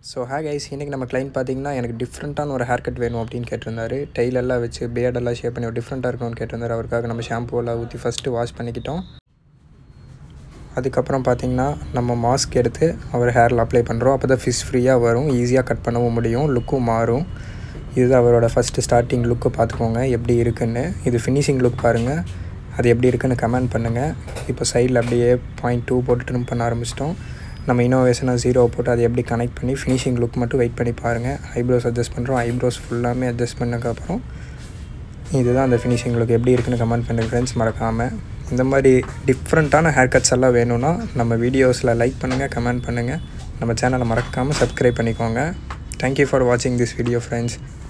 so hey guys இன்றைக்கி நம்ம client பார்த்தீங்கன்னா எனக்கு டிஃப்ரெண்ட்டான ஒரு ஹேர் கட் வேணும் அப்படின்னு கேட்டிருந்தாரு டெய்லெல்லாம் வச்சு பியர்டெல்லாம் ஷேப் பண்ணி ஒரு டிஃப்ரெண்ட்டாக இருக்கணும்னு கேட்டிருந்தாரு அவருக்காக நம்ம ஷாம்பூவெல்லாம் ஊற்றி ஃபஸ்ட்டு வாஷ் பண்ணிக்கிட்டோம் அதுக்கப்புறம் பார்த்திங்கன்னா நம்ம மாஸ்க் எடுத்து அவர் ஹேரில் அப்ளை பண்ணுறோம் அப்போ தான் ஃபிஷ் ஃப்ரீயாக வரும் ஈஸியாக கட் பண்ணவும் முடியும் லுக்கும் மாறும் இது அவரோட ஃபஸ்ட்டு ஸ்டார்டிங் லுக்கு பார்த்துக்கோங்க எப்படி இருக்குன்னு இது ஃபினிஷிங் லுக் பாருங்கள் அது எப்படி இருக்குன்னு கமெண்ட் பண்ணுங்கள் இப்போ சைடில் அப்படியே பாயிண்ட் டூ போட்டு ட்ரிம் பண்ண ஆரம்பிச்சிட்டோம் நம்ம இன்னோவேஷனாக ஜீரோ போட்டு அதை எப்படி கனெக்ட் பண்ணி ஃபினிஷிங் லுக் மட்டும் வெயிட் பண்ணி பாருங்கள் ஐப்ரோஸ் அட்ஜஸ்ட் பண்ணுறோம் ஐப்ரோஸ் ஃபுல்லாமே அட்ஜஸ்ட் பண்ணதுக்கப்புறம் இதுதான் அந்த ஃபினிஷிங் லுக் எப்படி இருக்குன்னு கமெண்ட் பண்ணுங்கள் ஃப்ரெண்ட்ஸ் மறக்காமல் இந்த மாதிரி டிஃப்ரெண்ட்டான ஹேர் கட்ஸ் எல்லாம் வேணும்னா நம்ம வீடியோஸில் லைக் பண்ணுங்கள் கமெண்ட் பண்ணுங்கள் நம்ம சேனலை மறக்காமல் சப்ஸ்கிரைப் பண்ணிக்கோங்க தேங்க்யூ ஃபார் வாட்சிங் திஸ் வீடியோ ஃப்ரெண்ட்ஸ்